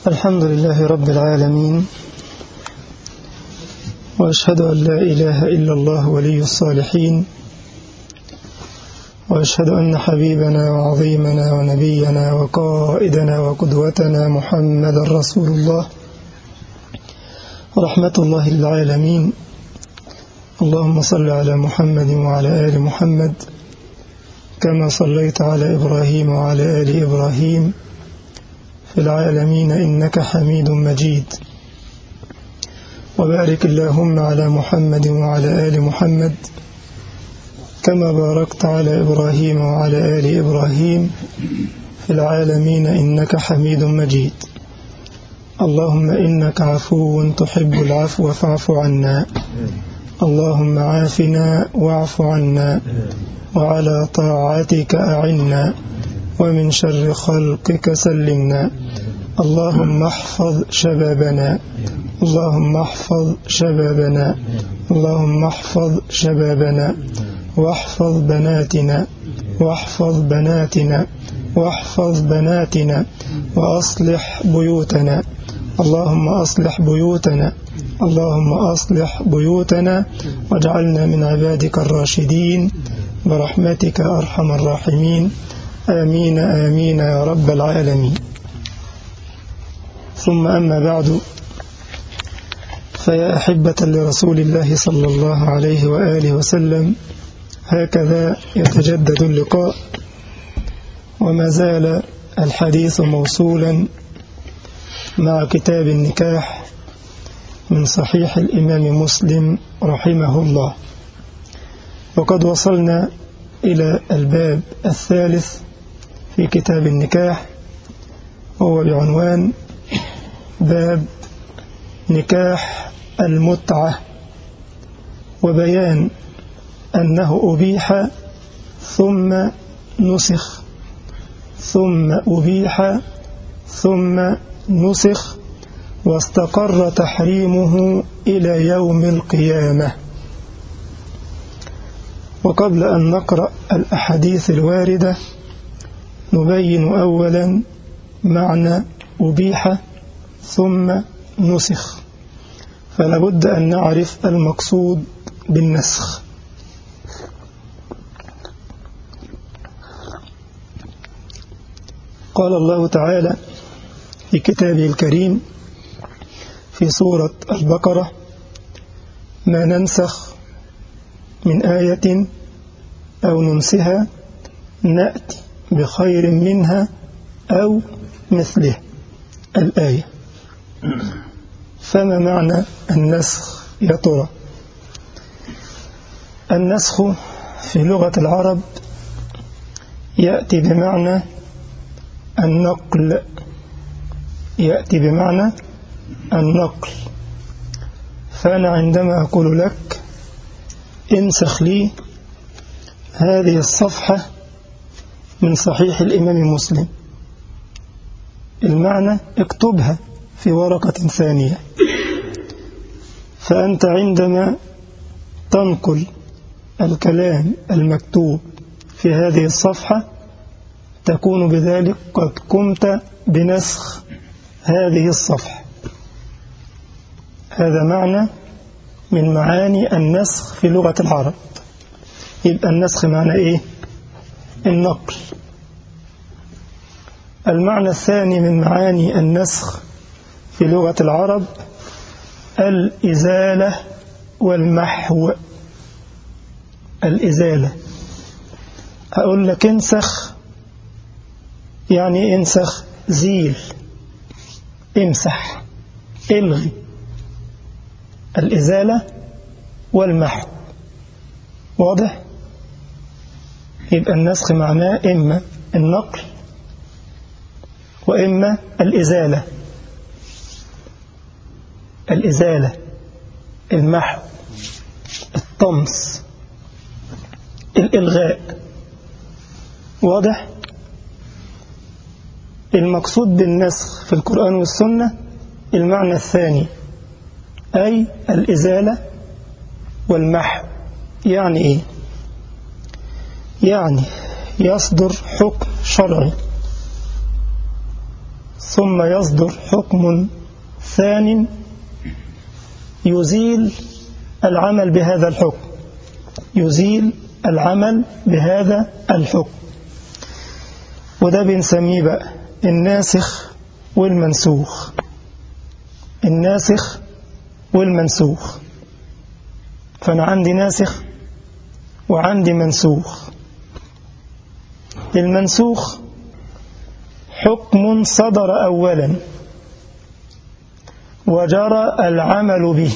الحمد لله رب العالمين وأشهد أن لا إله إلا الله ولي الصالحين وأشهد أن حبيبنا وعظيمنا ونبينا وقائدنا وقدوتنا محمد رسول الله رحمة الله للعالمين اللهم صل على محمد وعلى آل محمد كما صليت على إبراهيم وعلى آل إبراهيم في العالمين إنك حميد مجيد وبارك اللهم على محمد وعلى آل محمد كما باركت على إبراهيم وعلى آل إبراهيم في العالمين إنك حميد مجيد اللهم إنك عفو تحب العفو فاعف عنا اللهم عافنا واعف عنا وعلى طاعتك أعنا ومن شر خلقك سلمنا اللهم احفظ شبابنا اللهم احفظ شبابنا اللهم احفظ شبابنا واحفظ بناتنا واحفظ بناتنا واحفظ بناتنا وأصلح بيوتنا اللهم أصلح بيوتنا اللهم أصلح بيوتنا واجعلنا من عبادك الراشدين برحمتك أرحم الراحمين آمين آمين يا رب العالمين ثم أما بعد فيا أحبة لرسول الله صلى الله عليه وآله وسلم هكذا يتجدد اللقاء وما زال الحديث موصولا مع كتاب النكاح من صحيح الإمام مسلم رحمه الله وقد وصلنا إلى الباب الثالث في كتاب النكاح وهو بعنوان باب نكاح المتعة وبيان أنه أبيح ثم نسخ ثم أبيح ثم نسخ واستقر تحريمه إلى يوم القيامة وقبل أن نقرأ الأحاديث الواردة نبين أولا معنى أبيح ثم نسخ فلابد أن نعرف المقصود بالنسخ قال الله تعالى في كتابه الكريم في سورة البقرة ما ننسخ من آية أو ننسها نأتي بخير منها أو مثله الآية فما معنى النسخ يا ترى النسخ في لغة العرب يأتي بمعنى النقل يأتي بمعنى النقل فأنا عندما أقول لك انسخ لي هذه الصفحة من صحيح الإمام مسلم المعنى اكتبها في ورقة ثانية فأنت عندما تنقل الكلام المكتوب في هذه الصفحة تكون بذلك قد قمت بنسخ هذه الصفحة هذا معنى من معاني النسخ في لغة العرب يبقى النسخ معنى إيه؟ النقل المعنى الثاني من معاني النسخ في لغة العرب الإزالة والمحو الإزالة أقول لك انسخ يعني انسخ زيل امسح الغي الإزالة والمحو واضح يبقى النسخ معناه إما النقل وإما الإزالة الإزالة المحو الطمس الإلغاء واضح المقصود بالنسخ في القرآن والسنة المعنى الثاني أي الإزالة والمحو يعني إيه يعني يصدر حكم شرعي ثم يصدر حكم ثان يزيل العمل بهذا الحكم يزيل العمل بهذا الحكم وده بنسميه بقى الناسخ والمنسوخ الناسخ والمنسوخ فأنا عندي ناسخ وعندي منسوخ المنسوخ حكم صدر أولا وجرى العمل به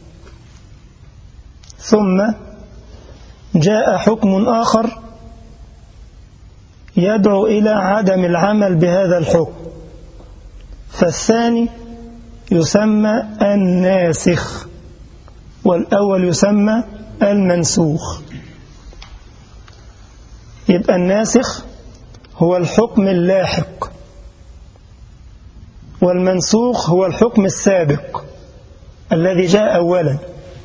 ثم جاء حكم آخر يدعو إلى عدم العمل بهذا الحكم فالثاني يسمى الناسخ والأول يسمى المنسوخ يبقى الناسخ هو الحكم اللاحق والمنسوخ هو الحكم السابق الذي جاء أولا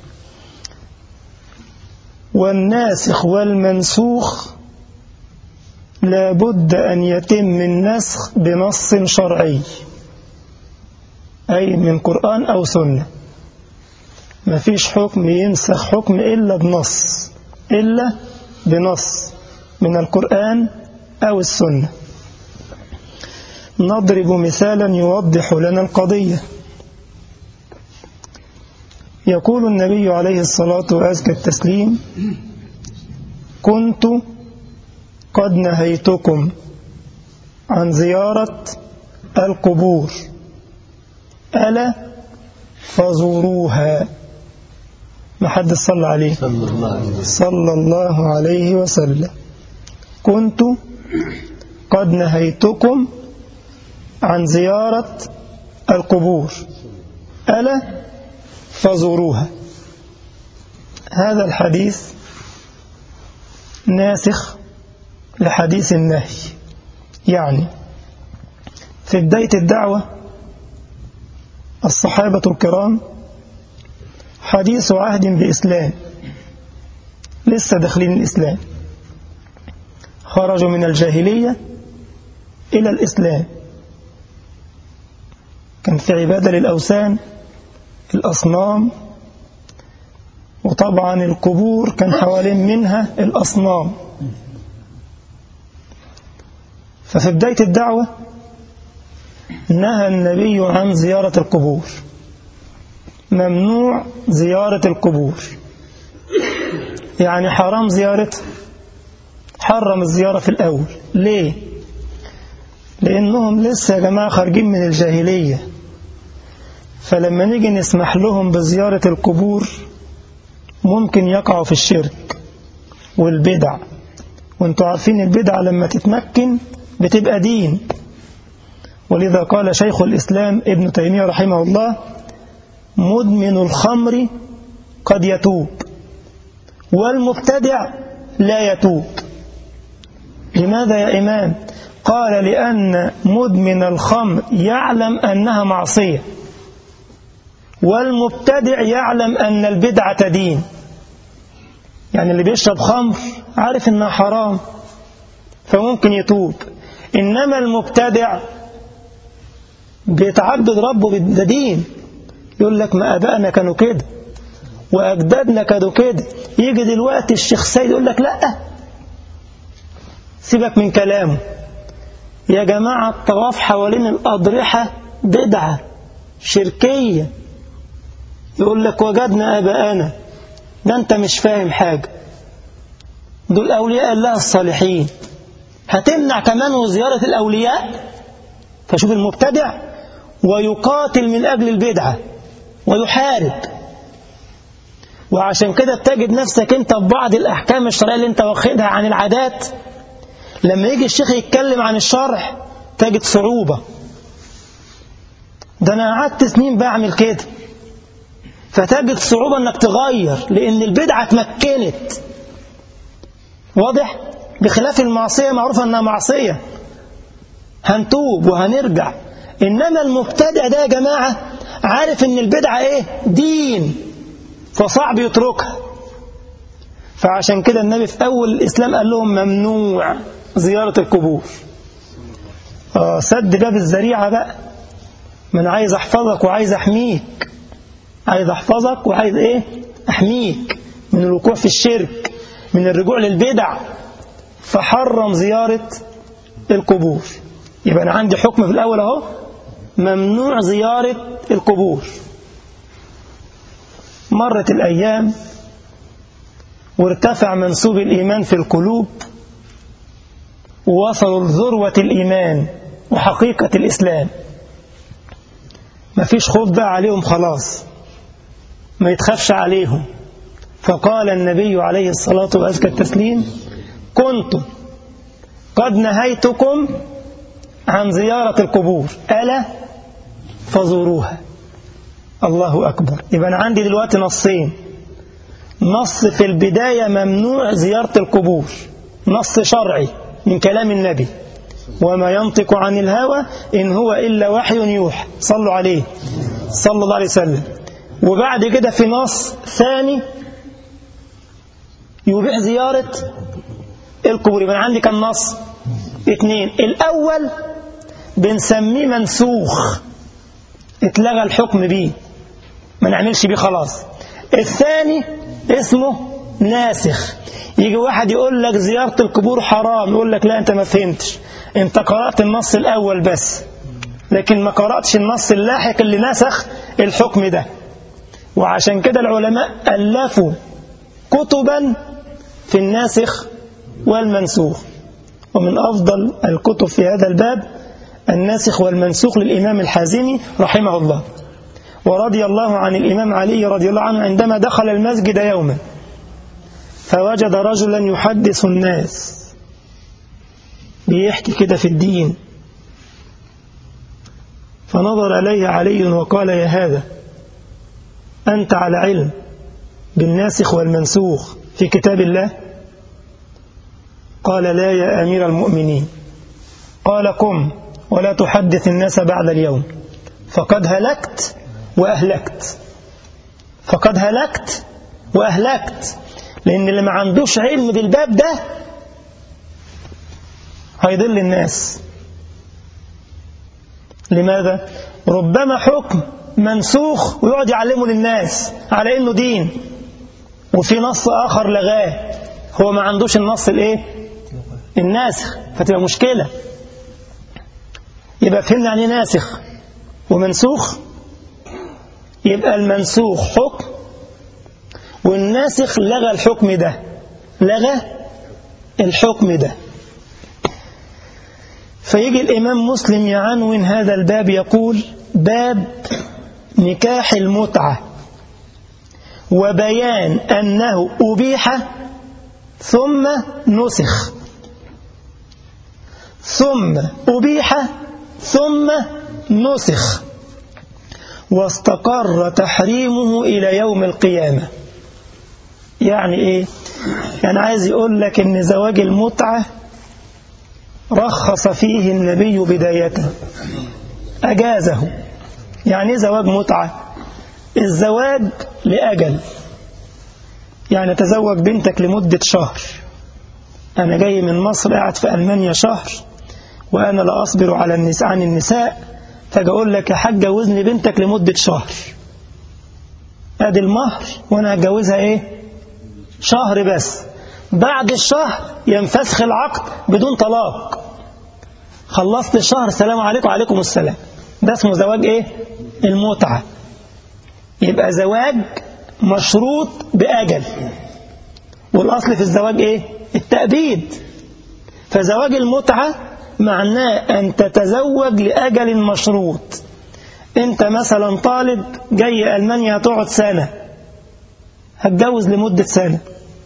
والناسخ والمنسوخ لا بد أن يتم النسخ بنص شرعي أي من قرآن أو سنة ما فيش حكم ينسخ حكم إلا بنص إلا بنص من القرآن أو السنة نضرب مثالا يوضح لنا القضية يقول النبي عليه الصلاة وأزكى التسليم كنت قد نهيتكم عن زيارة القبور ألا فزوروها ما حد صلى عليه صلى الله عليه وسلم صلى الله عليه وسلم كنت قد نهيتكم عن زيارة القبور ألا فزوروها هذا الحديث ناسخ لحديث النهي يعني في بداية الدعوة الصحابة الكرام حديث عهد بإسلام لسه داخلين الإسلام خرجوا من الجاهلية إلى الإسلام كان في عبادة للأوثان الأصنام وطبعا القبور كان حوالين منها الأصنام ففي بداية الدعوة نهى النبي عن زيارة القبور ممنوع زيارة القبور يعني حرام زيارتها حرم الزيارة في الأول ليه؟ لأنهم لسه يا جماعة خارجين من الجاهلية فلما نيجي نسمح لهم بزيارة القبور ممكن يقعوا في الشرك والبدع وانتوا عارفين البدع لما تتمكن بتبقى دين ولذا قال شيخ الإسلام ابن تيمية رحمه الله مدمن الخمر قد يتوب والمبتدع لا يتوب لماذا يا إمام قال لأن مدمن الخمر يعلم أنها معصية والمبتدع يعلم أن البدعة دين يعني اللي بيشرب خمر عارف أنها حرام فممكن يتوب إنما المبتدع بيتعبد ربه ده دين يقول لك ما أبائنا كانوا كده وأجدادنا كانوا كده يجي دلوقتي الشيخ سيد يقول لك لأ سيبك من كلامه يا جماعة الطواف حوالين الأضرحة بدعة شركية يقول لك وجدنا أباءنا ده أنت مش فاهم حاجة دول أولياء الله الصالحين هتمنع كمان زيارة الأولياء فشوف المبتدع ويقاتل من أجل البدعة ويحارب وعشان كده تجد نفسك انت في بعض الأحكام الشرعية اللي انت واخدها عن العادات لما يجي الشيخ يتكلم عن الشرع تجد صعوبة ده أنا قعدت سنين بعمل كده فتجد صعوبة انك تغير لأن البدعة اتمكنت واضح بخلاف المعصية معروفة أنها معصية هنتوب وهنرجع إنما المبتدع ده يا جماعة عارف إن البدعة إيه دين فصعب يتركها فعشان كده النبي في أول الإسلام قال لهم ممنوع زيارة القبور آه سد باب الذريعة بقى ما أنا عايز أحفظك وعايز أحميك عايز أحفظك وعايز إيه أحميك من الوقوع في الشرك من الرجوع للبدع فحرم زيارة القبور يبقى أنا عندي حكم في الأول أهو ممنوع زيارة القبور مرت الأيام وارتفع منسوب الإيمان في القلوب ووصلوا لذروة الإيمان وحقيقة الإسلام ما فيش خوف بقى عليهم خلاص ما يتخافش عليهم فقال النبي عليه الصلاة وأزكى التسليم كنت قد نهيتكم عن زيارة القبور ألا فزوروها الله أكبر يبقى أنا عندي دلوقتي نصين نص في البداية ممنوع زيارة القبور نص شرعي من كلام النبي وما ينطق عن الهوى إن هو إلا وحي يوحى صلوا عليه صلى الله عليه وسلم وبعد كده في نص ثاني يبيح زيارة القبور يبقى عندي كم نص اثنين الأول بنسميه منسوخ اتلغى الحكم بيه ما نعملش بيه خلاص الثاني اسمه ناسخ يجي واحد يقول لك زيارة القبور حرام يقول لك لا انت ما فهمتش انت قرأت النص الأول بس لكن ما قرأتش النص اللاحق اللي نسخ الحكم ده وعشان كده العلماء ألفوا كتبا في الناسخ والمنسوخ ومن أفضل الكتب في هذا الباب الناسخ والمنسوخ للإمام الحازمي رحمه الله ورضي الله عن الإمام علي رضي الله عنه عندما دخل المسجد يوما فوجد رجلا يحدث الناس بيحكي كده في الدين فنظر إليه علي وقال يا هذا أنت على علم بالناسخ والمنسوخ في كتاب الله قال لا يا أمير المؤمنين قال قم ولا تحدث الناس بعد اليوم فقد هلكت وأهلكت فقد هلكت وأهلكت لأن اللي ما عندوش علم بالباب ده هيضل الناس لماذا؟ ربما حكم منسوخ ويقعد يعلمه للناس على انه دين وفي نص اخر لغاه هو ما عندوش النص الايه الناسخ فتبقى مشكله يبقى فهمنا يعني ناسخ ومنسوخ يبقى المنسوخ حكم والناسخ لغى الحكم ده لغى الحكم ده فيجي الإمام مسلم يعنون هذا الباب يقول باب نكاح المتعة وبيان أنه أبيح ثم نسخ ثم أبيح ثم نسخ واستقر تحريمه إلى يوم القيامة يعني إيه؟ يعني عايز يقول لك إن زواج المتعة رخص فيه النبي بداية أجازه يعني زواج متعة الزواج لأجل يعني تزوج بنتك لمدة شهر أنا جاي من مصر قاعد في ألمانيا شهر وأنا لا أصبر على النساء عن النساء فاجي أقول لك يا حاج جوزني بنتك لمدة شهر أدي المهر وأنا هتجوزها إيه شهر بس بعد الشهر ينفسخ العقد بدون طلاق خلصت الشهر السلام عليكم وعليكم السلام ده اسمه زواج ايه المتعة يبقى زواج مشروط بأجل والأصل في الزواج ايه التأبيد فزواج المتعة معناه أن تتزوج لأجل مشروط أنت مثلا طالب جاي ألمانيا هتقعد سنة هتجوز لمدة سنة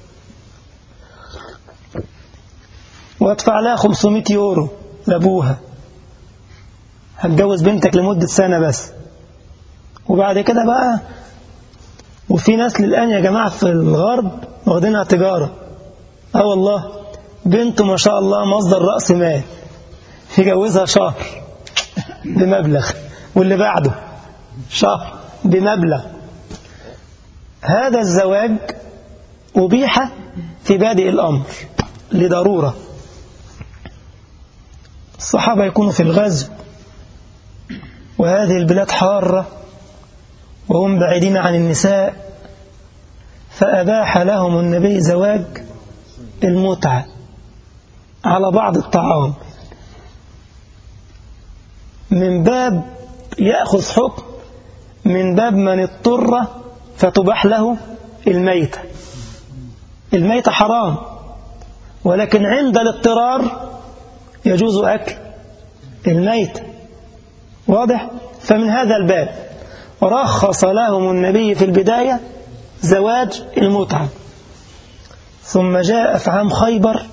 وادفع لها 500 يورو لابوها هتجوز بنتك لمدة سنة بس وبعد كده بقى وفي ناس للآن يا جماعة في الغرب واخدينها تجارة اه والله بنته ما شاء الله مصدر رأس مال يجوزها شهر بمبلغ واللي بعده شهر بمبلغ هذا الزواج أبيح في بادئ الأمر لضرورة الصحابة يكونوا في الغزو وهذه البلاد حارة وهم بعيدين عن النساء فأباح لهم النبي زواج المتعة على بعض الطعام من باب يأخذ حكم من باب من اضطر فتباح له الميتة الميتة حرام ولكن عند الاضطرار يجوز أكل الميتة واضح فمن هذا الباب رخص لهم النبي في البداية زواج المتعة ثم جاء في عام خيبر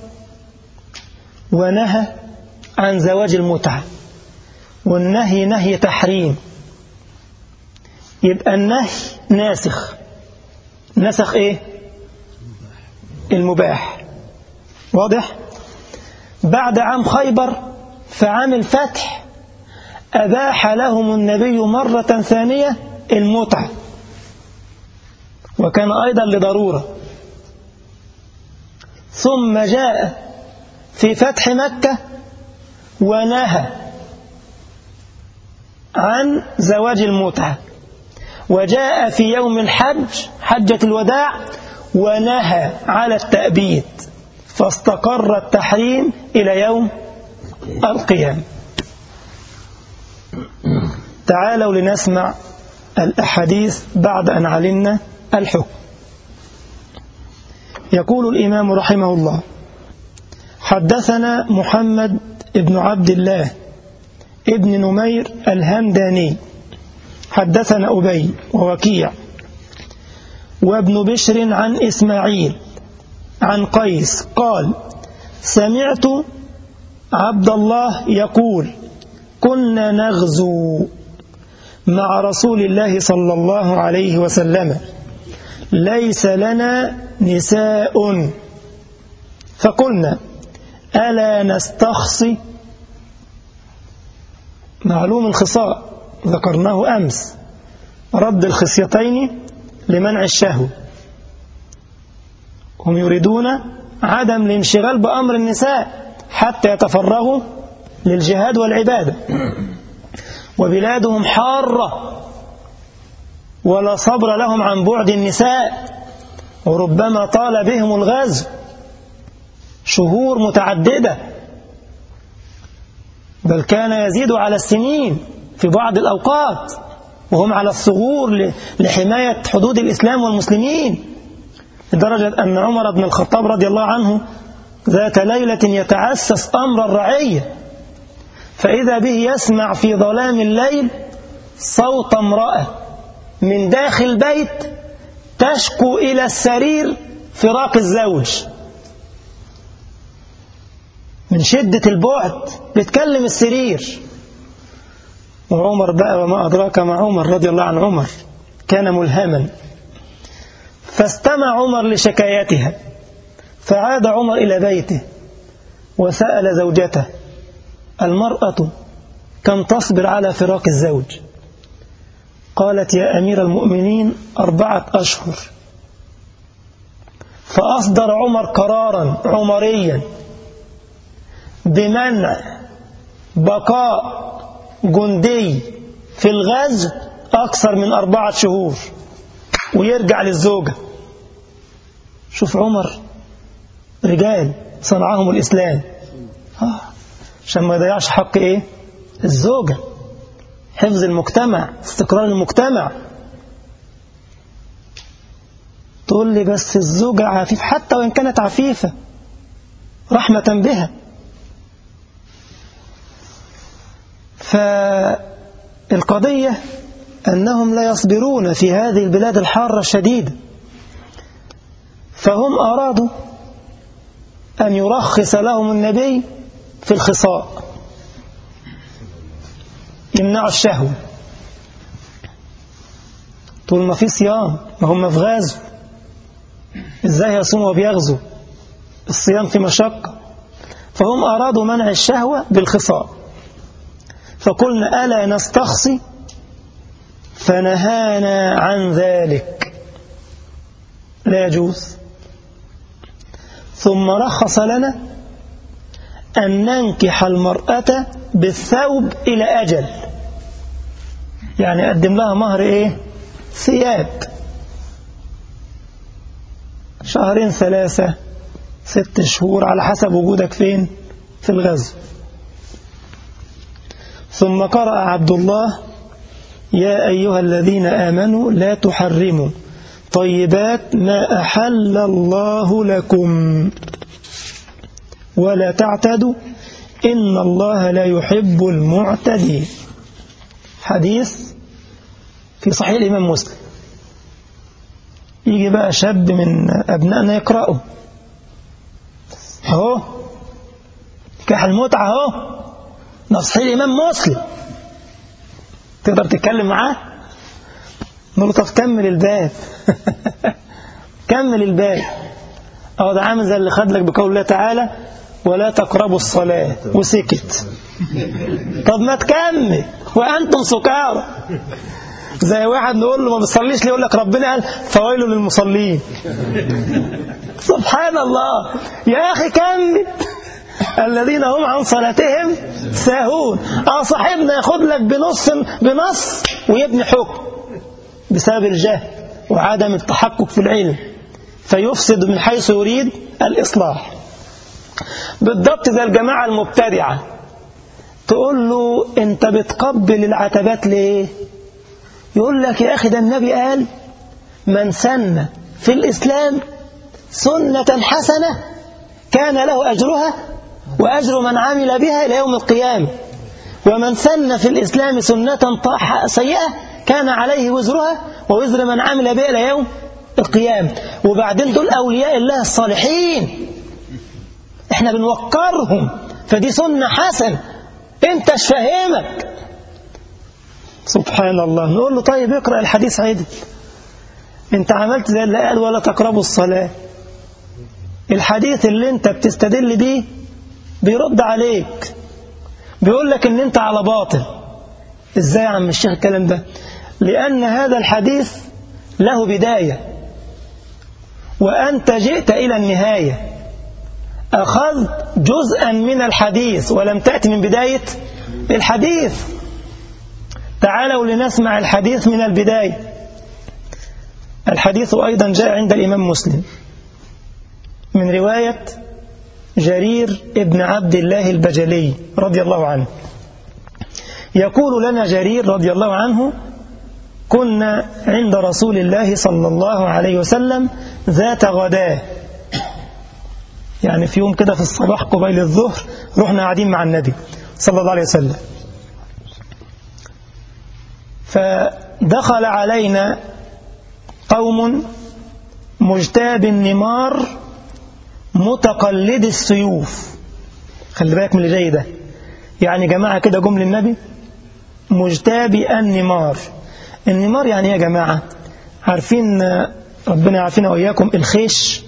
ونهى عن زواج المتعة والنهي نهي تحريم يبقى النهي ناسخ نسخ ايه المباح واضح بعد عام خيبر في عام الفتح أباح لهم النبي مرة ثانية المتعة وكان أيضا لضرورة ثم جاء في فتح مكة ونهى عن زواج المتعة وجاء في يوم الحج حجة الوداع ونهى على التأبيد فاستقر التحريم إلى يوم القيامة تعالوا لنسمع الأحاديث بعد أن علمنا الحكم يقول الإمام رحمه الله حدثنا محمد بن عبد الله ابن نمير الهمداني حدثنا أبي ووكيع وابن بشر عن إسماعيل عن قيس قال سمعت عبد الله يقول كنا نغزو مع رسول الله صلى الله عليه وسلم ليس لنا نساء فقلنا ألا نستخصي معلوم الخصاء ذكرناه أمس رد الخصيتين لمنع الشهوة هم يريدون عدم الانشغال بأمر النساء حتى يتفرغوا للجهاد والعبادة وبلادهم حارة ولا صبر لهم عن بعد النساء وربما طال بهم الغزو شهور متعددة بل كان يزيد على السنين في بعض الأوقات وهم على الثغور لحماية حدود الإسلام والمسلمين لدرجة أن عمر بن الخطاب رضي الله عنه ذات ليلة يتعسس أمر الرعية فإذا به يسمع في ظلام الليل صوت امرأة من داخل البيت تشكو إلى السرير فراق الزوج من شدة البعد بتكلم السرير وعمر بقى وما أدراك مع عمر رضي الله عن عمر كان ملهما فاستمع عمر لشكايتها فعاد عمر إلى بيته وسأل زوجته المرأة كم تصبر على فراق الزوج قالت يا أمير المؤمنين أربعة أشهر فأصدر عمر قرارا عمريا بمنع بقاء جندي في الغزو أكثر من أربعة شهور ويرجع للزوجة شوف عمر رجال صنعهم الإسلام آه. عشان ما يضيعش حق إيه الزوجة حفظ المجتمع استقرار المجتمع تقول لي بس الزوجة عفيف حتى وإن كانت عفيفة رحمة بها فالقضية أنهم لا يصبرون في هذه البلاد الحارة الشديدة فهم أرادوا أن يرخص لهم النبي في الخصاء يمنعوا الشهوة طول ما في صيام ما هم في غزو ازاي يصوموا وبيغزوا الصيام في مشقة فهم أرادوا منع الشهوة بالخصاء فقلنا ألا نستخصي فنهانا عن ذلك لا يجوز ثم رخص لنا أن ننكح المرأة بالثوب إلى أجل يعني أقدم لها مهر إيه ثياب شهرين ثلاثة ست شهور على حسب وجودك فين في الغزو ثم قرأ عبد الله يا أيها الذين آمنوا لا تحرموا طيبات ما أحل الله لكم ولا تعتدوا إن الله لا يحب المعتدين حديث في صحيح الإمام مسلم يجي بقى شاب من أبنائنا يقرأه أهو كح المتعة أهو ده صحيح الإمام مسلم تقدر تتكلم معاه نقول له طب كمل الباب كمل الباب أهو ده عامل زي اللي خد لك بقول الله تعالى ولا تقربوا الصلاة وسكت طب ما تكمل وأنتم سكارى زي واحد نقول له ما بتصليش ليه يقول لك ربنا قال فويل للمصلين سبحان الله يا أخي كمل الذين هم عن صلاتهم ساهون اه صاحبنا ياخد لك بنص بنص ويبني حكم بسبب الجهل وعدم التحقق في العلم فيفسد من حيث يريد الإصلاح بالضبط زي الجماعة المبتدعة تقول له انت بتقبل العتبات ليه يقول لك يا أخي ده النبي قال من سن في الإسلام سنة حسنة كان له أجرها وأجر من عمل بها إلى يوم القيامة ومن سن في الإسلام سنة سيئة كان عليه وزرها ووزر من عمل بها إلى يوم القيامة وبعدين دول أولياء الله الصالحين احنا بنوقرهم فدي سنة حسنة انت اش فاهمك سبحان الله نقول له طيب اقرأ الحديث عدل انت عملت زي اللي قال ولا تقربوا الصلاة الحديث اللي انت بتستدل بيه بيرد عليك بيقول لك ان انت على باطل ازاي يا عم الشيخ الكلام ده لان هذا الحديث له بداية وانت جئت الى النهاية اخذت جزءا من الحديث ولم تأتي من بداية الحديث تعالوا لنسمع الحديث من البداية الحديث أيضا جاء عند الإمام مسلم من رواية جرير ابن عبد الله البجلي رضي الله عنه يقول لنا جرير رضي الله عنه كنا عند رسول الله صلى الله عليه وسلم ذات غداه يعني في يوم كده في الصباح قبيل الظهر رحنا قاعدين مع النبي صلى الله عليه وسلم فدخل علينا قوم مجتاب النمار متقلد السيوف خلي بالك من اللي جاي ده يعني جماعة كده جم للنبي مجتابي النمار النمار يعني ايه يا جماعة عارفين ربنا يعافينا وإياكم الخيش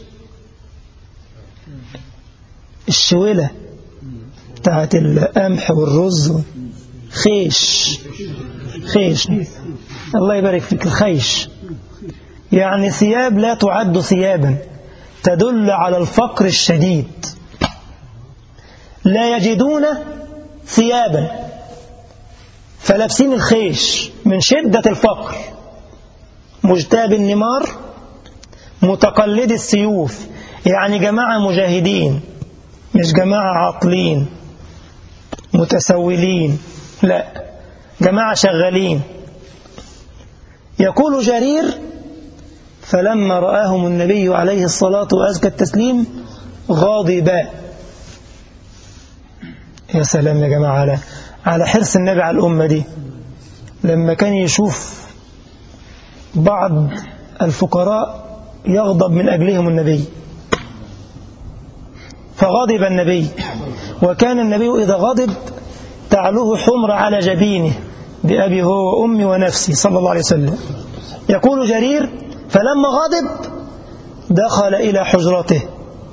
الشولة بتاعت القمح والرز خيش خيش الله يبارك فيك الخيش يعني ثياب لا تعد ثيابا تدل على الفقر الشديد لا يجدون ثيابا فلابسين الخيش من شدة الفقر مجتاب النمار متقلد السيوف يعني جماعة مجاهدين مش جماعة عاطلين متسولين لا جماعة شغالين يقول جرير فلما رآهم النبي عليه الصلاة وأزكى التسليم غاضبا يا سلام يا جماعة على على حرص النبي على الأمة دي لما كان يشوف بعض الفقراء يغضب من أجلهم النبي فغضب النبي وكان النبي إذا غضب تعلوه حمر على جبينه بأبي هو وأمي ونفسي صلى الله عليه وسلم يقول جرير فلما غضب دخل إلى حجرته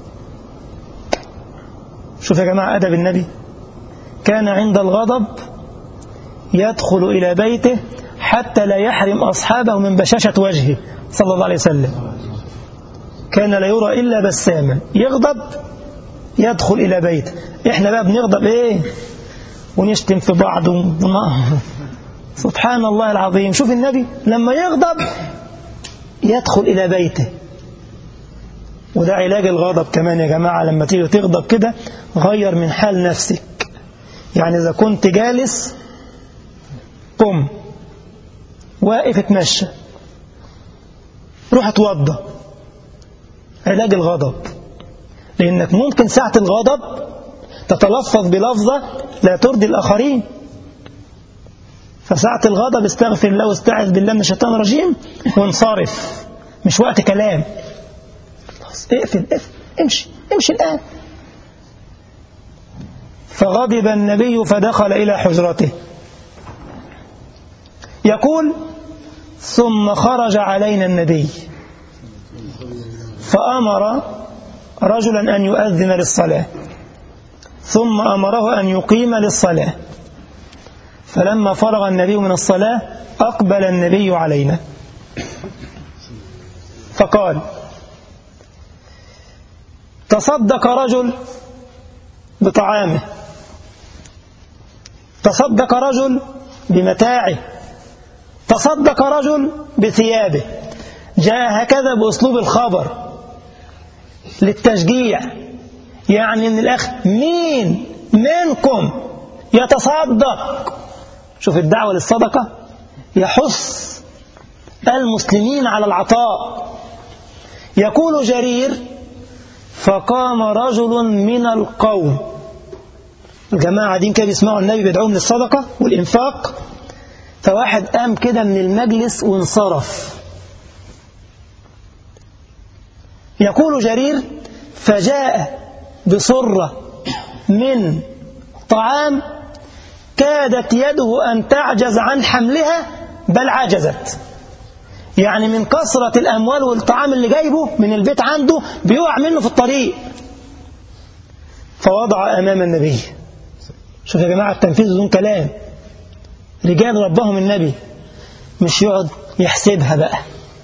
شوف يا جماعة أدب النبي كان عند الغضب يدخل إلى بيته حتى لا يحرم أصحابه من بشاشة وجهه صلى الله عليه وسلم كان لا يرى إلا بساما يغضب يدخل إلى بيته إحنا بقى بنغضب إيه ونشتم في بعض وما سبحان الله العظيم شوف النبي لما يغضب يدخل إلى بيته وده علاج الغضب كمان يا جماعة لما تيجي تغضب كده غير من حال نفسك يعني إذا كنت جالس قم واقف اتمشى روح اتوضى علاج الغضب لأنك ممكن ساعة الغضب تتلفظ بلفظة لا ترضي الآخرين فساعة الغضب استغفر الله واستعذ بالله من الشيطان الرجيم وانصرف مش وقت كلام خلاص اقفل اقفل امشي امشي الآن فغضب النبي فدخل إلى حجرته يقول ثم خرج علينا النبي فأمر رجلا أن يؤذن للصلاة ثم أمره أن يقيم للصلاة فلما فرغ النبي من الصلاة أقبل النبي علينا فقال تصدق رجل بطعامه تصدق رجل بمتاعه تصدق رجل بثيابه جاء هكذا بأسلوب الخبر للتشجيع يعني من الأخ مين منكم يتصدق شوف الدعوة للصدقة يحث المسلمين على العطاء يقول جرير فقام رجل من القوم الجماعة دين كده بيسمعوا النبي بيدعوهم للصدقة والإنفاق فواحد قام كده من المجلس وانصرف يقول جرير فجاء بصرة من طعام كادت يده أن تعجز عن حملها بل عجزت يعني من كثرة الأموال والطعام اللي جايبه من البيت عنده بيقع منه في الطريق فوضع أمام النبي شوف يا جماعة التنفيذ بدون كلام رجال ربهم النبي مش يقعد يحسبها بقى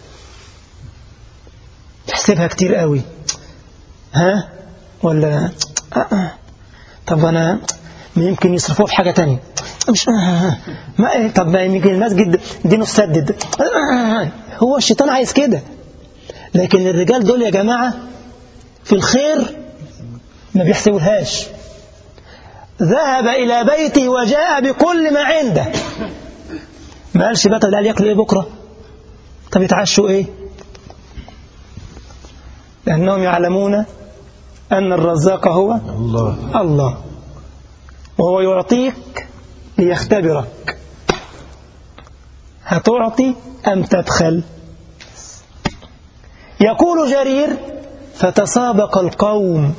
يحسبها كتير قوي ها ولا آه آه. طب أنا يمكن يصرفوه في حاجة تانية مش ما إيه طب ما يمكن المسجد دينه سدد هو الشيطان عايز كده لكن الرجال دول يا جماعة في الخير ما بيحسبوهاش ذهب إلى بيته وجاء بكل ما عنده ما قالش بقى طب قال ياكلوا ايه بكرة طب يتعشوا ايه لأنهم يعلمون أن الرزاق هو الله الله وهو يعطيك ليختبرك هتعطي أم تبخل يقول جرير فتسابق القوم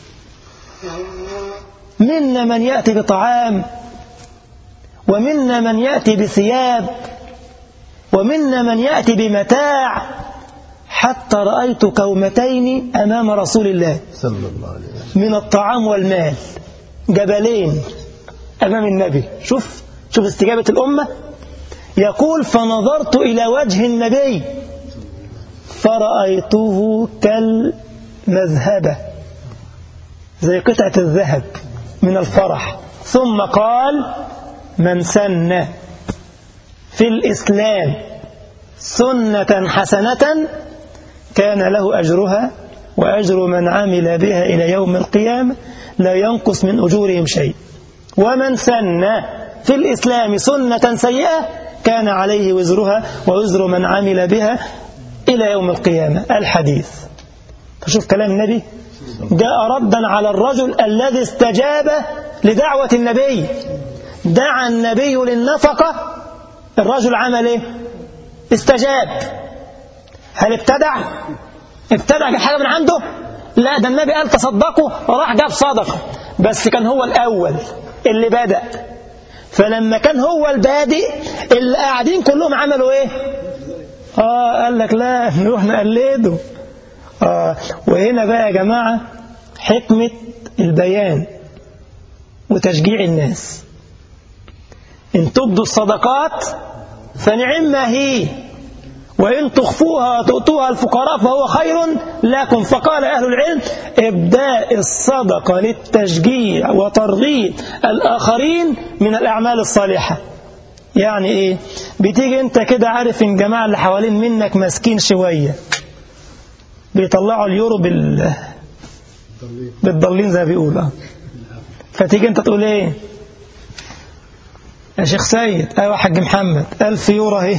منا من يأتي بطعام ومنا من يأتي بثياب ومنا من يأتي بمتاع حتى رأيت كومتين أمام رسول الله صلى الله عليه وسلم من الطعام والمال جبلين أمام النبي شوف شوف استجابة الأمة يقول فنظرت إلى وجه النبي فرأيته كالمذهبة زي قطعة الذهب من الفرح ثم قال من سن في الإسلام سنة حسنة كان له أجرها وأجر من عمل بها إلى يوم القيامة لا ينقص من أجورهم شيء ومن سن في الإسلام سنة سيئة كان عليه وزرها ووزر من عمل بها إلى يوم القيامة الحديث فشوف كلام النبي جاء ردا على الرجل الذي استجاب لدعوة النبي دعا النبي للنفقة الرجل عمل ايه استجاب هل ابتدع ابتدع جاب حاجة من عنده لا ده النبي قال تصدقوا وراح جاب صدقة بس كان هو الأول اللي بدأ فلما كان هو البادئ اللي قاعدين كلهم عملوا ايه اه قال لك لا نروح نقلده آه وهنا بقى يا جماعة حكمة البيان وتشجيع الناس إن تبدوا الصدقات فنعم ما هي وإن تخفوها وتؤتوها الفقراء فهو خير لكم فقال أهل العلم إبداء الصدقة للتشجيع وترغيب الآخرين من الأعمال الصالحة يعني إيه بتيجي أنت كده عارف إن جماعة اللي حوالين منك ماسكين شوية بيطلعوا اليورو بال بالضالين زي ما بيقولوا فتيجي أنت تقول إيه يا شيخ سيد أيوة حاج محمد ألف يورو أهي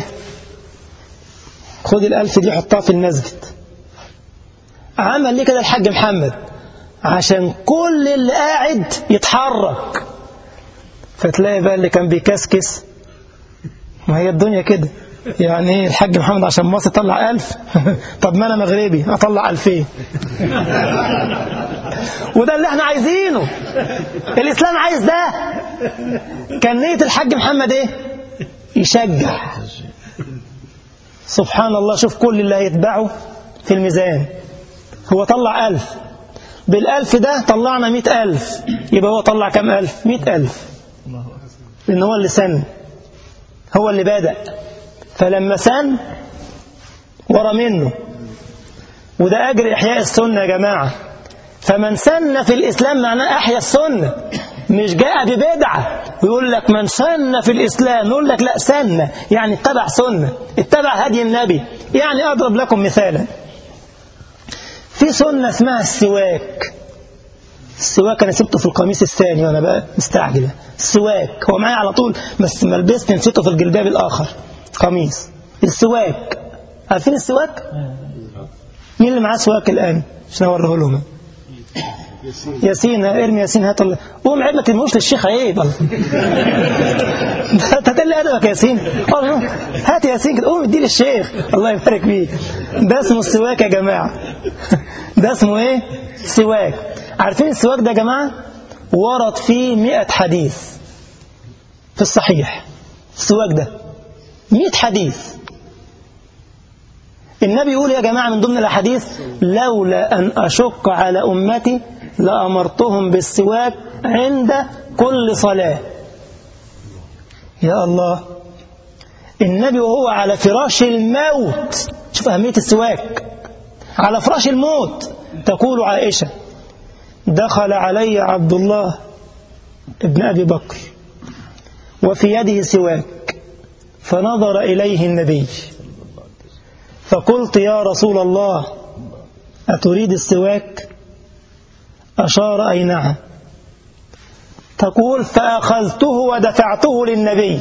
خد الألف دي حطها في المسجد عمل ليه كده الحاج محمد عشان كل اللي قاعد يتحرك فتلاقي بقى اللي كان بيكسكس ما هي الدنيا كده يعني ايه الحاج محمد عشان مصر طلع ألف طب ما أنا مغربي أطلع ألفين وده اللي احنا عايزينه الإسلام عايز ده كان نية الحاج محمد ايه يشجع سبحان الله شوف كل اللي هيتبعه في الميزان هو طلع ألف بالألف ده طلعنا مئة ألف يبقى هو طلع كم ألف مئة ألف لأن هو اللي سن هو اللي بدأ فلما سن ورا منه وده أجر إحياء السنة يا جماعة فمن سن في الإسلام معناه أحيا السنة مش جاء ببدعة ويقول لك من سن في الإسلام يقول لك لا سن يعني اتبع سنة اتبع هدي النبي يعني أضرب لكم مثالا في سنة اسمها السواك السواك أنا سبته في القميص الثاني وأنا بقى مستعجل السواك هو معايا على طول بس ما لبست نسيته في الجلباب الآخر قميص السواك عارفين السواك؟ مين اللي معاه سواك الآن عشان أوريه لهم ياسين ارمي ياسين هات الله قوم عيب ما ترموش للشيخ عيب الله هات لي ادبك يا ياسين هات ياسين كده قوم اديه للشيخ الله يبارك فيه ده اسمه السواك يا جماعه ده اسمه ايه سواك عارفين السواك ده يا جماعه ورد فيه 100 حديث في الصحيح السواك ده 100 حديث النبي يقول يا جماعة من ضمن الأحاديث لولا أن أشق على أمتي لأمرتهم بالسواك عند كل صلاة يا الله النبي وهو على فراش الموت شوف أهمية السواك على فراش الموت تقول عائشة دخل علي عبد الله ابن أبي بكر وفي يده سواك فنظر إليه النبي فقلت يا رسول الله أتريد السواك أشار أي نعم تقول فأخذته ودفعته للنبي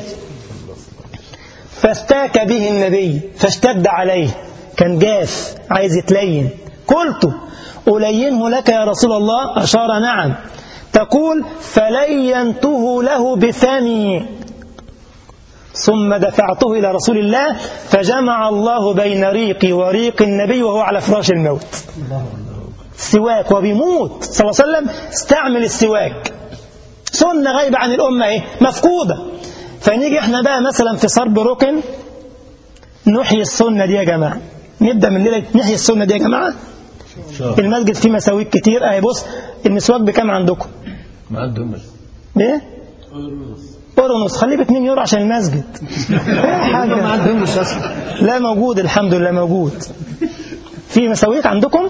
فاستاك به النبي فاشتد عليه كان جاف عايز يتلين قلت ألينه لك يا رسول الله أشار نعم تقول فلينته له بفمي ثم دفعته إلى رسول الله فجمع الله بين ريقي وريق النبي وهو على فراش الموت سواك وبيموت صلى الله عليه وسلم استعمل السواك سنة غايبة عن الأمة إيه؟ مفقودة فنيجي احنا بقى مثلا في صرب ركن نحيي السنة دي يا جماعة نبدأ من الليلة نحيي السنة دي يا جماعة المسجد فيه مساويك كتير اهي بص المسواك بكام عندكم؟ ما عندهم بايه؟ اورو ونص خليه ب 2 يورو عشان المسجد حاجه ما عندهمش اصلا لا موجود الحمد لله موجود في مساويك عندكم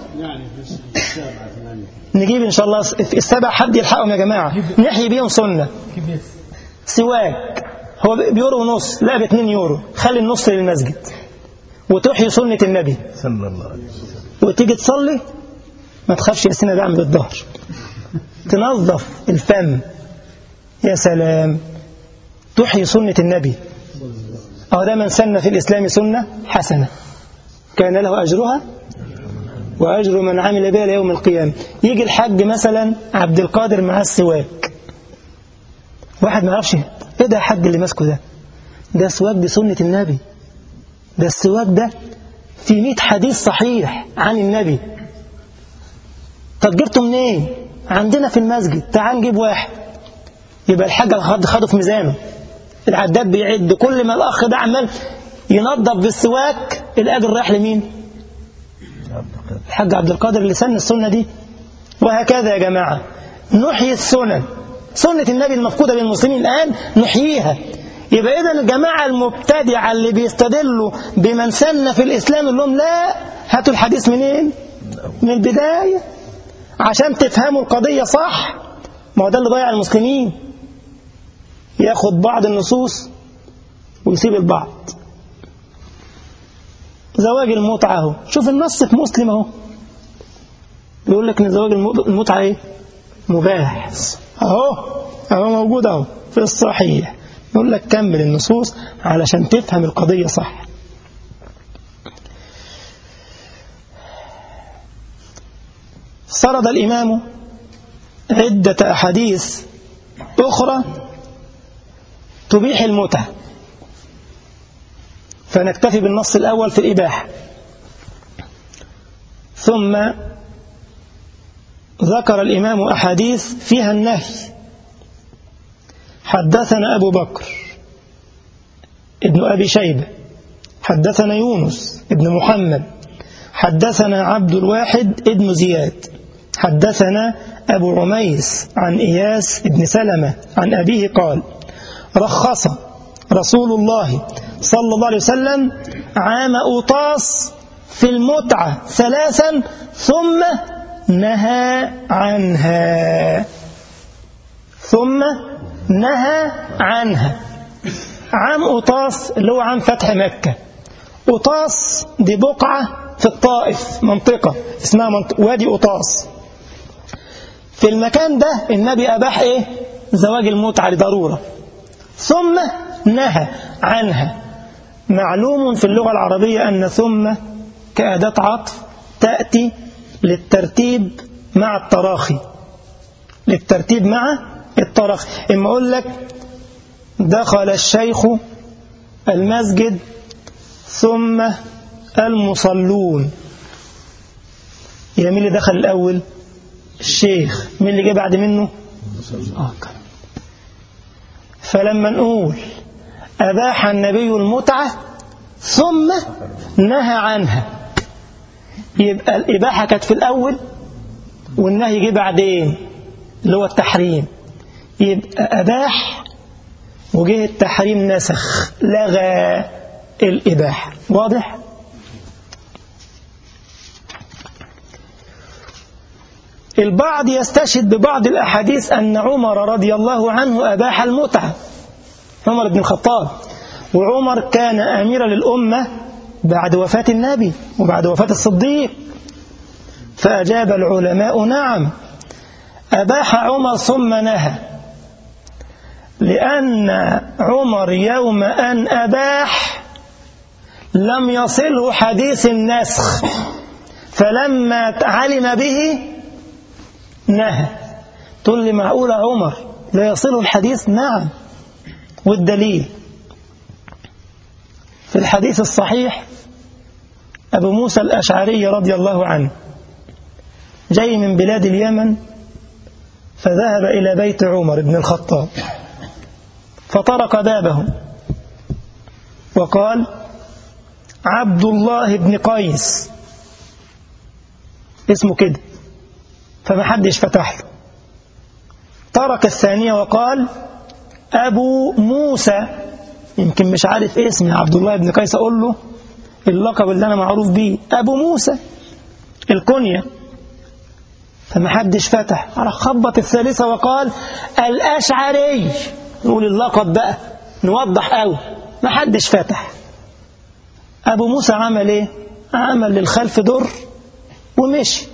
نجيب ان شاء الله السبع حد يلحقهم يا جماعه نحيي بيهم سنه سواك هو بيورو ونص لا ب 2 يورو خلي النص للمسجد وتحيي سنه النبي صلى الله عليه وسلم وتيجي تصلي ما تخافش يا سيدنا بعمل الظهر تنظف الفم يا سلام تحيي سنة النبي أو ده من سن في الإسلام سنة حسنة كان له أجرها وأجر من عمل بها ليوم القيامة يجي الحج مثلا عبد القادر مع السواك واحد ما يعرفش ايه ده الحج اللي ماسكه ده ده سواك دي سنة النبي ده السواك ده في 100 حديث صحيح عن النبي طب جبته منين عندنا في المسجد تعال نجيب واحد يبقى الحاج خد خده في ميزانه العداد بيعد كل ما الاخ ده عمال ينظف بالسواك الاجر رايح لمين الحاج عبد القادر اللي سن السنه دي وهكذا يا جماعه نحيي السنن سنه النبي المفقوده للمسلمين الان نحييها يبقى إذا الجماعة المبتدعة اللي بيستدلوا بمن سن في الإسلام يقول لهم لا هاتوا الحديث منين؟ من البداية عشان تفهموا القضية صح ما هو ده اللي ضيع المسلمين ياخد بعض النصوص ويسيب البعض زواج المتعة اهو شوف النص في مسلم اهو بيقول لك ان زواج المتعة ايه مباح اهو اهو موجود اهو في الصحيح يقول لك كمل النصوص علشان تفهم القضية صح سرد الإمام عدة أحاديث أخرى تبيح المتعة فنكتفي بالنص الأول في الإباحة ثم ذكر الإمام أحاديث فيها النهي حدثنا أبو بكر ابن أبي شيبة حدثنا يونس ابن محمد حدثنا عبد الواحد ابن زياد حدثنا أبو عميس عن إياس ابن سلمة عن أبيه قال رخص رسول الله صلى الله عليه وسلم عام أوطاس في المتعة ثلاثا ثم نهى عنها ثم نهى عنها عام أوطاس اللي هو عام فتح مكة أوطاس دي بقعة في الطائف منطقة اسمها منطقة وادي أوطاس في المكان ده النبي أباح إيه زواج المتعة لضرورة ثم نهى عنها معلوم في اللغة العربية أن ثم كأداة عطف تأتي للترتيب مع التراخي للترتيب مع التراخي إما أقول لك دخل الشيخ المسجد ثم المصلون يا مين اللي دخل الأول الشيخ مين اللي جه بعد منه آه فلما نقول أباح النبي المتعة ثم نهى عنها يبقى الإباحة كانت في الأول والنهي جه بعدين اللي هو التحريم يبقى أباح وجه التحريم نسخ لغى الإباحة واضح؟ البعض يستشهد ببعض الأحاديث أن عمر رضي الله عنه أباح المتعة عمر بن الخطاب وعمر كان أميرا للأمة بعد وفاة النبي وبعد وفاة الصديق فأجاب العلماء نعم أباح عمر ثم نهى لأن عمر يوم أن أباح لم يصله حديث النسخ فلما علم به نهى تقول لي معقولة عمر لا يصله الحديث نعم والدليل في الحديث الصحيح أبو موسى الأشعري رضي الله عنه جاي من بلاد اليمن فذهب إلى بيت عمر بن الخطاب فطرق بابه وقال عبد الله بن قيس اسمه كده فما حدش فتح له ترك الثانية وقال أبو موسى يمكن مش عارف اسمي عبد الله بن قيس أقول له اللقب اللي أنا معروف بيه أبو موسى الكنية فما حدش فتح راح خبط الثالثة وقال الأشعري نقول اللقب بقى نوضح قوي ما حدش فتح أبو موسى عمل إيه عمل للخلف در ومشي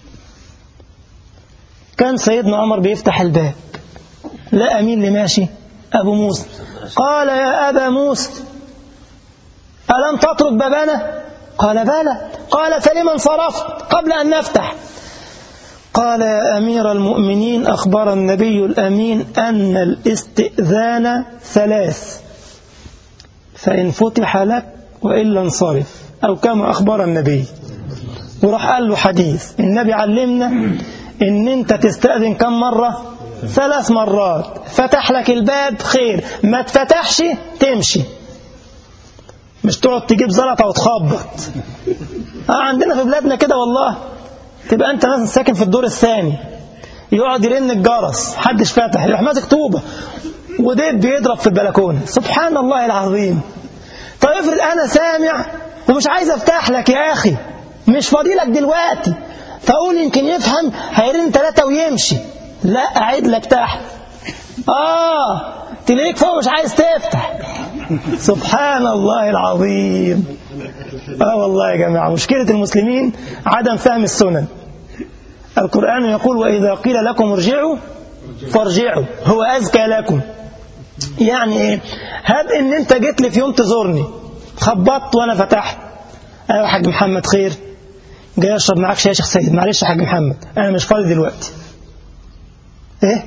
كان سيدنا عمر بيفتح الباب لقى مين اللي ماشي أبو موسى قال يا أبا موسى ألم تترك بابنا قال بلى قال فلما انصرفت قبل أن نفتح قال يا أمير المؤمنين أخبر النبي الأمين أن الاستئذان ثلاث فإن فتح لك وإلا انصرف أو كما أخبر النبي وراح قال له حديث النبي علمنا ان انت تستأذن كم مرة ثلاث مرات فتح لك الباب خير ما تفتحش تمشي مش تقعد تجيب زلطة وتخبط آه عندنا في بلادنا كده والله تبقى انت مثلا ساكن في الدور الثاني يقعد يرن الجرس حدش فتح يروح ماسك طوبة وديب بيضرب في البلكونة سبحان الله العظيم طيب افرض أنا سامع ومش عايز افتح لك يا أخي مش فاضي لك دلوقتي فأقول يمكن يفهم هيرن ثلاثة ويمشي لا أعيد لك تحت آه تلاقيك فوق مش عايز تفتح سبحان الله العظيم آه والله يا جماعة مشكلة المسلمين عدم فهم السنن القرآن يقول وإذا قيل لكم ارجعوا فارجعوا هو أزكى لكم يعني إيه هب إن أنت جيت لي في يوم تزورني خبطت وأنا فتحت أيوة يا حاج محمد خير جاي أشرب معاك شاي يا شيخ سيد معلش يا حاج محمد أنا مش فاضي دلوقتي إيه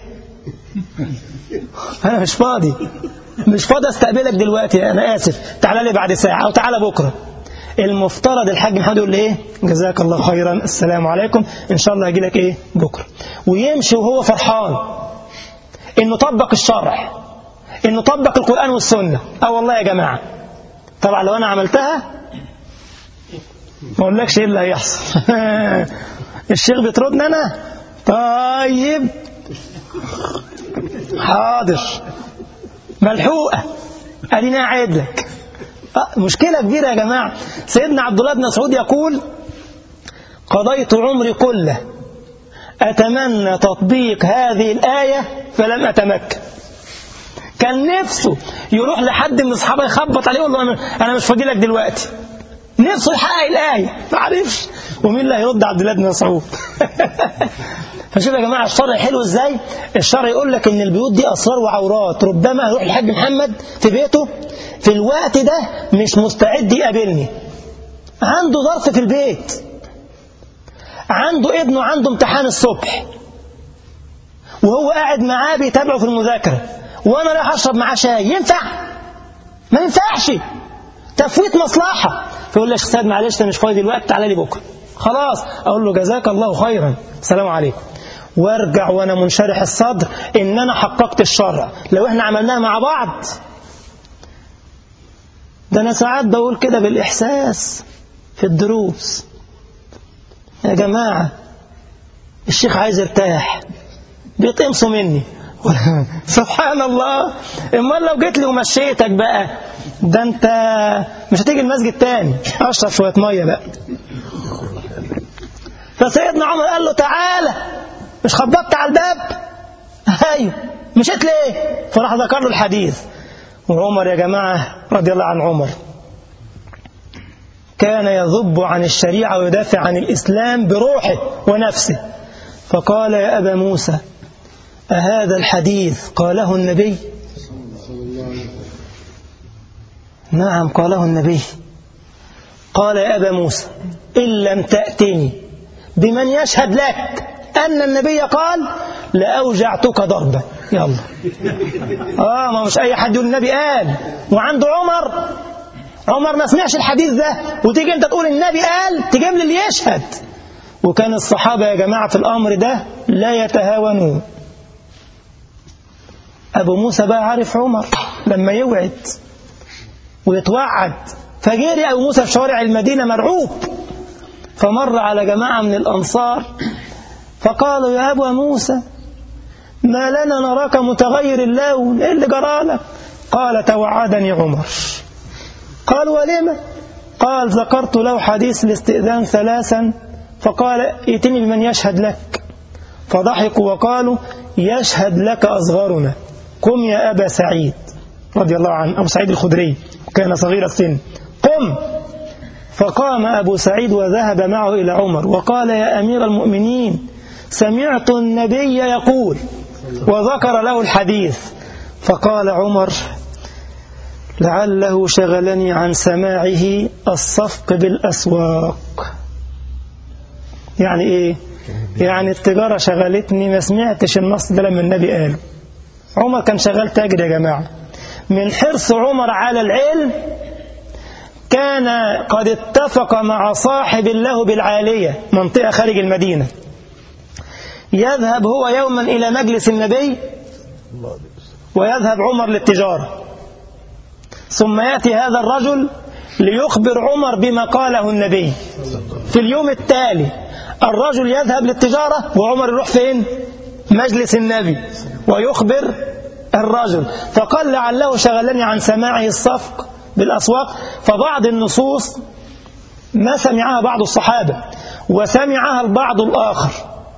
أنا مش فاضي مش فاضي استقبلك دلوقتي أنا آسف تعالى لي بعد ساعة أو تعالى بكرة المفترض الحاج محمد يقول لي ايه جزاك الله خيرا السلام عليكم ان شاء الله هجي لك ايه بكره ويمشي وهو فرحان انه طبق الشرع انه طبق القران والسنه اه والله يا جماعه طبعا لو انا عملتها ما اقولكش ايه اللي هيحصل الشيخ بيطردني انا طيب حاضر ملحوقه اديني قاعد لك مشكلة كبيرة يا جماعة سيدنا عبد الله بن مسعود يقول قضيت عمري كله أتمنى تطبيق هذه الآية فلم أتمكن كان نفسه يروح لحد من أصحابه يخبط عليه يقول له أنا مش فاضي لك دلوقتي نفسه يحقق الآية ما عرفش ومين اللي هيرد عبد الله بن مسعود فشوف يا جماعة الشرع حلو ازاي الشرع يقول لك ان البيوت دي اسرار وعورات ربما يروح الحاج محمد في بيته في الوقت ده مش مستعد يقابلني عنده ظرف في البيت عنده ابنه عنده امتحان الصبح وهو قاعد معاه بيتابعه في المذاكرة وانا رايح اشرب معاه شاي ينفع ما ينفعش تفويت مصلحة فيقول لي يا شيخ سيد معلش انا مش فاضي دلوقتي تعالى لي بكره خلاص اقول له جزاك الله خيرا السلام عليكم وارجع وانا منشرح الصدر ان انا حققت الشرع لو احنا عملناها مع بعض ده انا ساعات بقول كده بالاحساس في الدروس يا جماعه الشيخ عايز يرتاح بيتقمصوا مني سبحان الله امال لو جيت لي ومشيتك بقى ده انت مش هتيجي المسجد تاني اشرب شويه ميه بقى فسيدنا عمر قال له تعالى مش خبطت على الباب ايوه مشيت ليه فراح ذكر له الحديث وعمر يا جماعه رضي الله عن عمر كان يذب عن الشريعه ويدافع عن الاسلام بروحه ونفسه فقال يا ابا موسى أهذا الحديث قاله النبي نعم قاله النبي قال يا أبا موسى إن لم تأتني بمن يشهد لك أن النبي قال لأوجعتك ضربا يلا آه ما مش أي حد يقول النبي قال وعنده عمر عمر ما سمعش الحديث ده وتيجي أنت تقول النبي قال تجيب لي اللي يشهد وكان الصحابة يا جماعة في الأمر ده لا يتهاونون أبو موسى بقى عارف عمر لما يوعد ويتوعد فجري أبو موسى في شوارع المدينة مرعوب فمر على جماعة من الأنصار فقالوا يا أبو موسى ما لنا نراك متغير اللون إيه اللي جرالك قال توعدني عمر قال ولم قال ذكرت له حديث الاستئذان ثلاثا فقال ائتني بمن يشهد لك فضحكوا وقالوا يشهد لك أصغرنا قم يا أبا سعيد رضي الله عنه أبو سعيد الخدري كان صغير السن قم فقام أبو سعيد وذهب معه إلى عمر وقال يا أمير المؤمنين سمعت النبي يقول وذكر له الحديث فقال عمر لعله شغلني عن سماعه الصفق بالأسواق يعني إيه يعني التجارة شغلتني ما سمعتش النص ده لما النبي قاله عمر كان شغال تاجر يا جماعة من حرص عمر على العلم كان قد اتفق مع صاحب له بالعالية منطقة خارج المدينة يذهب هو يوما إلى مجلس النبي ويذهب عمر للتجارة ثم يأتي هذا الرجل ليخبر عمر بما قاله النبي في اليوم التالي الرجل يذهب للتجارة وعمر يروح فين مجلس النبي ويخبر الرجل فقال لعله شغلني عن سماعه الصفق بالأسواق فبعض النصوص ما سمعها بعض الصحابة وسمعها البعض الآخر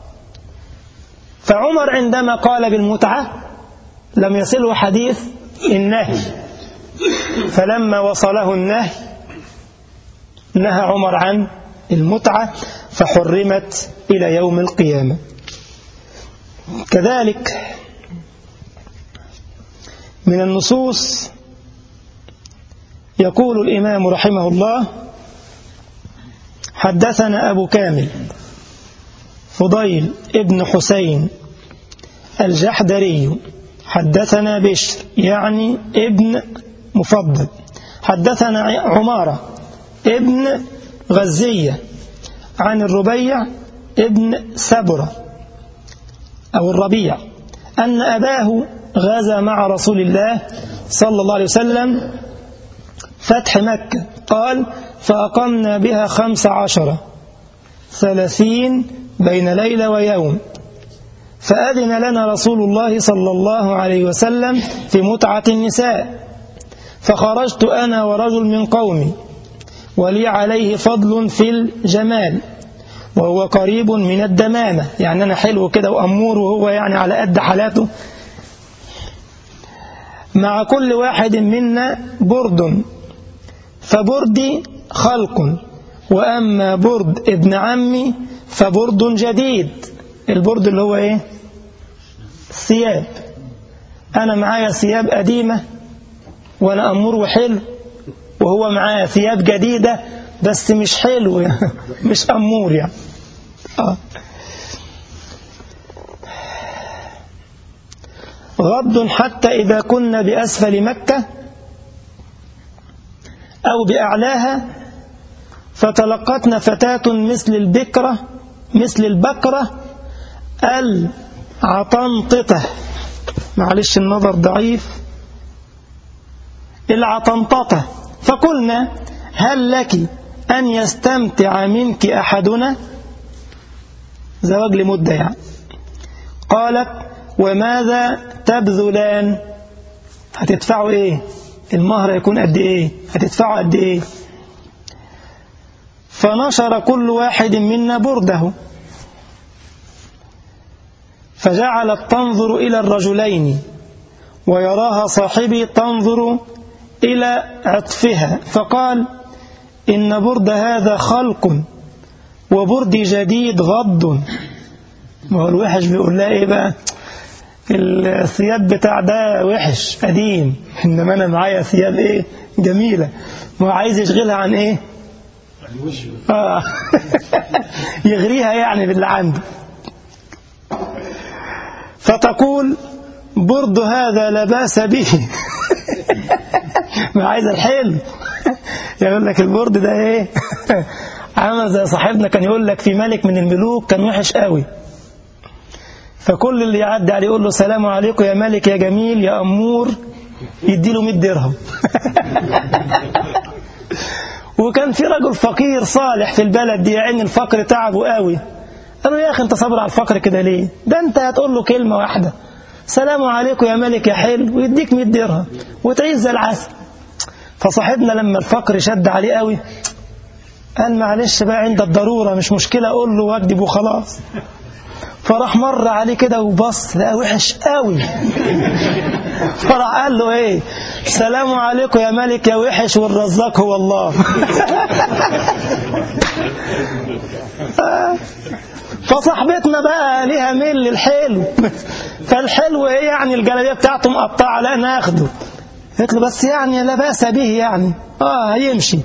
فعمر عندما قال بالمتعة لم يصله حديث النهي فلما وصله النهي نهى عمر عن المتعة فحرمت إلى يوم القيامة كذلك من النصوص يقول الإمام رحمه الله حدثنا أبو كامل فضيل ابن حسين الجحدري حدثنا بشر يعني ابن مفضل حدثنا عمارة ابن غزية عن الربيع ابن سبرة أو الربيع أن أباه غزا مع رسول الله صلى الله عليه وسلم فتح مكة قال فأقمنا بها خمس عشرة ثلاثين بين ليلة ويوم فأذن لنا رسول الله صلى الله عليه وسلم في متعة النساء فخرجت أنا ورجل من قومي ولي عليه فضل في الجمال وهو قريب من الدمامة يعني أنا حلو كده وأمور وهو يعني على قد حالاته مع كل واحد منا برد فبردي خلق وأما برد ابن عمي فبرد جديد البرد اللي هو ايه ثياب أنا معايا ثياب قديمة وأنا أمور وحلو وهو معاه ثياب جديدة بس مش حلو يعني مش أمور يعني آه. غض حتى إذا كنا بأسفل مكة أو بأعلاها فتلقتنا فتاة مثل البكرة مثل البكرة العطنططة معلش النظر ضعيف العطنططة فقلنا هل لك أن يستمتع منك أحدنا زواج لمدة يعني قالت وماذا تبذلان هتدفعوا ايه المهر يكون قد ايه هتدفعوا قد ايه فنشر كل واحد منا برده فجعلت تنظر إلى الرجلين ويراها صاحبي تنظر إلى عطفها فقال إن برد هذا خلق وبرد جديد غض ما هو الوحش بيقول لها إيه بقى الثياب بتاع ده وحش قديم إنما أنا معايا ثياب إيه جميلة ما هو عايز يشغلها عن إيه آه. يغريها يعني باللي عنده فتقول برد هذا لا باس به ما عايز الحلم يقول لك البرد ده ايه عامل زي صاحبنا كان يقول لك في ملك من الملوك كان وحش قوي فكل اللي يعدي عليه يقول له السلام عليكم يا ملك يا جميل يا أمور يدي له 100 درهم وكان في رجل فقير صالح في البلد دي يعني الفقر تعبه قوي قال له يا أخي أنت صبر على الفقر كده ليه ده أنت هتقول له كلمة واحدة سلام عليكم يا ملك يا حلو ويديك 100 درهم وتعيش زي العسل فصاحبنا لما الفقر شد عليه قوي قال معلش بقى عند الضرورة مش مشكلة أقول له واكذب وخلاص فراح مر عليه كده وبص لقى وحش قوي فراح قال له ايه السلام عليكم يا ملك يا وحش والرزاق هو الله فصاحبتنا بقى ليها ميل للحلو فالحلو ايه يعني الجلابيه بتاعته مقطعه لا ناخده قلت له بس يعني لا باس به يعني اه هيمشي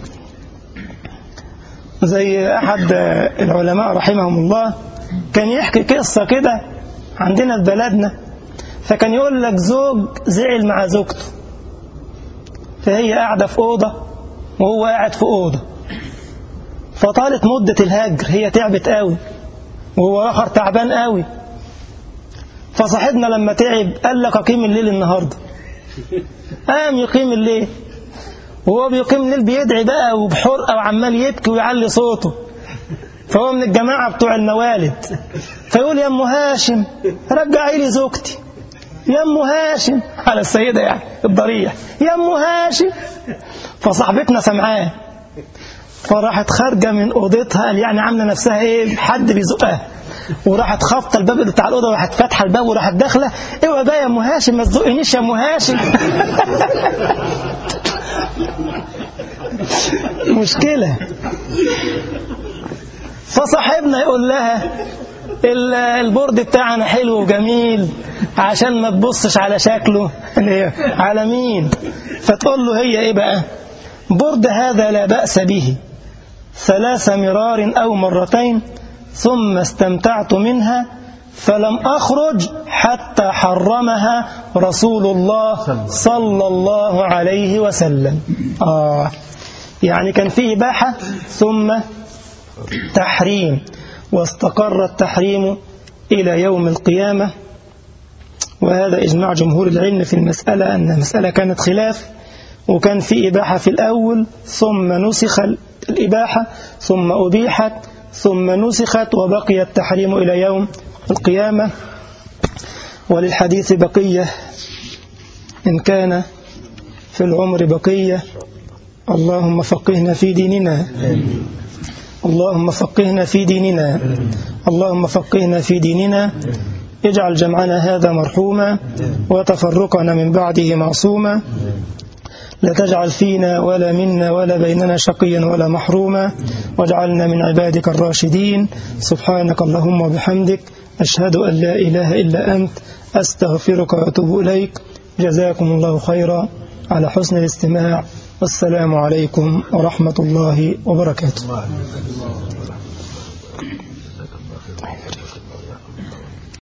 زي احد العلماء رحمهم الله كان يحكي قصه كده عندنا في بلدنا فكان يقول لك زوج زعل مع زوجته فهي قاعده في اوضه وهو قاعد في اوضه فطالت مده الهجر هي تعبت قوي وهو اخر تعبان قوي فصاحبنا لما تعب قال لك اقيم الليل النهارده قام يقيم الليل وهو بيقيم الليل بيدعي بقى وبحرقه وعمال يبكي ويعلي صوته فهو من الجماعه بتوع الموالد فيقول يا ام هاشم رجعي لي زوجتي يا ام هاشم على السيدة يعني الضريح يا ام هاشم فصاحبتنا سمعاه فراحت خارجة من أوضتها قال يعني عاملة نفسها إيه حد بيزقها وراحت خابطه الباب بتاع الاوضه وراحت فاتحه الباب وراحت داخله اوعى بقى يا ام هاشم ما تزقنيش يا ام هاشم مشكله فصاحبنا يقول لها ال- البورد بتاعنا حلو وجميل عشان ما تبصش على شكله اللي هي على مين فتقول له هي ايه بقى بورد هذا لا بأس به ثلاث مرار أو مرتين ثم استمتعت منها فلم أخرج حتى حرمها رسول الله صلى الله عليه وسلم آه يعني كان فيه إباحة ثم تحريم واستقر التحريم إلى يوم القيامة وهذا إجماع جمهور العلم في المسألة أن المسألة كانت خلاف وكان في إباحة في الأول ثم نسخ الإباحة ثم أبيحت ثم نسخت وبقي التحريم إلى يوم القيامة وللحديث بقية إن كان في العمر بقية اللهم فقهنا في ديننا اللهم فقهنا في ديننا اللهم فقهنا في ديننا اجعل جمعنا هذا مرحوما وتفرقنا من بعده معصوما لا تجعل فينا ولا منا ولا بيننا شقيا ولا محروما واجعلنا من عبادك الراشدين سبحانك اللهم وبحمدك أشهد أن لا إله إلا أنت أستغفرك وأتوب إليك جزاكم الله خيرا على حسن الاستماع والسلام عليكم ورحمة الله وبركاته